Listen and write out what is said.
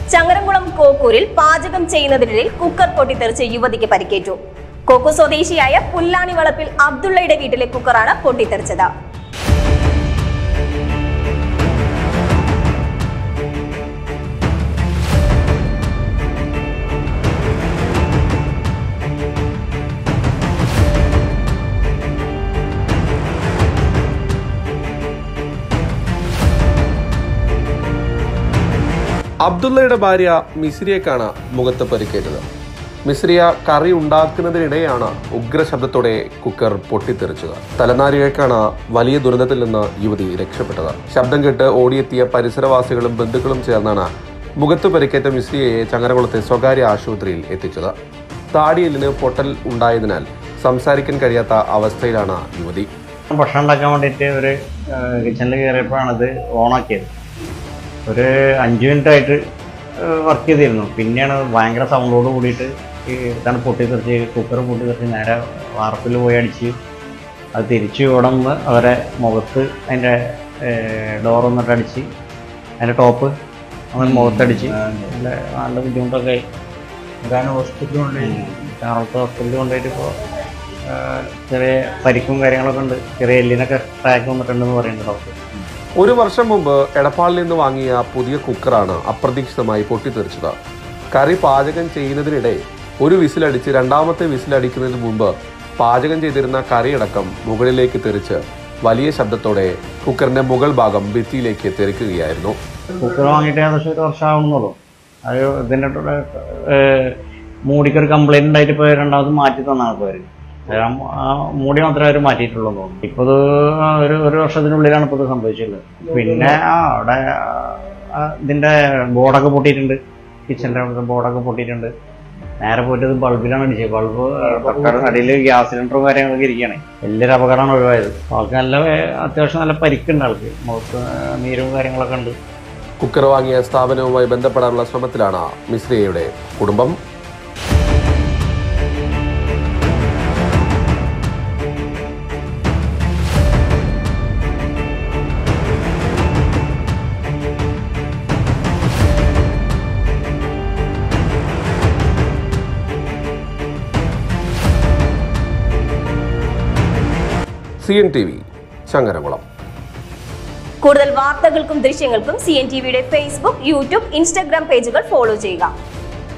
ചങ്ങരംകുളം കോക്കൂരിൽ പാചകം ചെയ്യുന്നതിനിടയിൽ കുക്കർ പൊട്ടിത്തെറിച്ച് യുവതിക്ക് പരിക്കേറ്റു കോക്കു സ്വദേശിയായ പുല്ലാണി വളപ്പിൽ അബ്ദുള്ളയുടെ വീട്ടിലെ കുക്കറാണ് പൊട്ടിത്തെറിച്ചത് അബ്ദുള്ളയുടെ ഭാര്യ മിസ്രിയക്കാണ് മുഖത്ത് പരിക്കേറ്റത് മിസ്രിയ കറി ഉണ്ടാക്കുന്നതിനിടെയാണ് ഉഗ്ര ശബ്ദത്തോടെ കുക്കർ പൊട്ടിത്തെറിച്ചത് തലനാരിഴക്കാണ് വലിയ ദുരന്തത്തിൽ നിന്ന് യുവതി രക്ഷപ്പെട്ടത് ശബ്ദം കേട്ട് ഓടിയെത്തിയ പരിസരവാസികളും ബന്ധുക്കളും ചേർന്നാണ് മുഖത്ത് പരിക്കേറ്റ മിസ്രിയയെ ചങ്ങരകുളത്തെ സ്വകാര്യ ആശുപത്രിയിൽ എത്തിച്ചത് താടിയെല്ലിന് പൊട്ടൽ ഉണ്ടായതിനാൽ സംസാരിക്കാൻ കഴിയാത്ത അവസ്ഥയിലാണ് യുവതി ഭക്ഷണം ഉണ്ടാക്കാൻ വേണ്ടിയിട്ട് ഒരു കിച്ചണിൽ കയറിയപ്പോഴാണ് ഇത് ഓണാക്കിയത് ഒരു അഞ്ച് മിനിറ്റ് ആയിട്ട് വർക്ക് ചെയ്തിരുന്നു പിന്നെയാണ് ഭയങ്കര സൗണ്ടോട് കൂടിയിട്ട് ഈ ഇതാണ് പൊട്ടിത്തെറിച്ച് കുക്കർ പൊട്ടിത്തെറിച്ച് നേരെ വാർപ്പിൽ പോയി അടിച്ച് അത് തിരിച്ചു ഇവിടെ നിന്ന് അവരെ മുഖത്ത് അതിൻ്റെ ഡോർ വന്നിട്ട് അടിച്ച് അതിൻ്റെ ടോപ്പ് അവൻ മുഖത്തടിച്ച് നല്ല നല്ല ബുദ്ധിമുട്ടൊക്കെ ആയി അതാണ് ഹോസ്പിറ്റലിൽ കൊണ്ട് എറണാകുളത്ത് ഹോസ്പിറ്റലിൽ കൊണ്ടുപോയിട്ട് ഇപ്പോൾ ചെറിയ പരിക്കും കാര്യങ്ങളൊക്കെ ഉണ്ട് ചെറിയ എല്ലിനൊക്കെ ട്രാക്ക് വന്നിട്ടുണ്ടെന്ന് പറയുന്നുണ്ട് ഡോക്ടർ ഒരു വർഷം മുമ്പ് എടപ്പാളിൽ നിന്ന് വാങ്ങിയ പുതിയ കുക്കറാണ് അപ്രതീക്ഷിതമായി പൊട്ടിത്തെറിച്ചത് കറി പാചകം ചെയ്യുന്നതിനിടെ ഒരു വിസിലടിച്ച് രണ്ടാമത്തെ വിസിലടിക്കുന്നതിന് മുമ്പ് പാചകം ചെയ്തിരുന്ന കറിയടക്കം മുകളിലേക്ക് തെറിച്ച് വലിയ ശബ്ദത്തോടെ കുക്കറിന്റെ മുകൾ ഭാഗം ഭിത്തിയിലേക്ക് തെറിക്കുകയായിരുന്നു കുക്കർ വാങ്ങിയിട്ട് ഏകദേശം ഒരു വർഷം ആവുന്നുള്ളൂ അത് ഇതിൻ്റെ ഏഹ്, മൂടിക്കൊരു കംപ്ലൈൻറ്റ് ഉണ്ടായിട്ട് ഇപ്പോൾ രണ്ടാമത് മാറ്റി തന്നാണ് ഇപ്പോൾ അവർ ആ മൂടി മാത്രമേ അവർ മാറ്റിയിട്ടുള്ളൂ എന്ന് തോന്നുന്നു ഇപ്പോൾ ഇത് ഒരു ഒരു വർഷത്തിനുള്ളിലാണ് ഇപ്പോൾ ഇത് സംഭവിച്ചിട്ടുള്ളത് പിന്നെ ആ അവിടെ ആ, ഇതിൻ്റെ ബോർഡൊക്കെ പൊട്ടിയിട്ടുണ്ട് കിച്ചൻ്റെ അവിടുത്തെ ബോർഡൊക്കെ പൊട്ടിയിട്ടുണ്ട് നേരെ പോയിട്ട് ഇത് ബൾബിലാണ് അടിച്ചത് ബൾബ് തൊട്ടടുത്ത അടിയിൽ ഗ്യാസ് സിലിണ്ടറും കാര്യങ്ങളൊക്കെ ഇരിക്കുകയാണ് വലിയൊരു അപകടമാണ് ഒഴിവായത് ആൾക്ക് നല്ല ഏഹ്, അത്യാവശ്യം നല്ല പരിക്കുണ്ട് ആൾക്ക് മുഖത്ത് നീരും കാര്യങ്ങളൊക്കെ ഉണ്ട് കുക്കർ വാങ്ങിയ സ്ഥാപനവുമായി ബന്ധപ്പെടാനുള്ള ശ്രമത്തിലാണ് മിശ്രയുടെ കുടുംബം C N T V Changaramkulam കൂടുതൽ വാർത്തകൾക്കും ദൃശ്യങ്ങൾക്കും സി എൻ ടി വിയുടെ ഫേസ്ബുക്ക് യൂട്യൂബ് ഇൻസ്റ്റഗ്രാം പേജുകൾ ഫോളോ ചെയ്യുക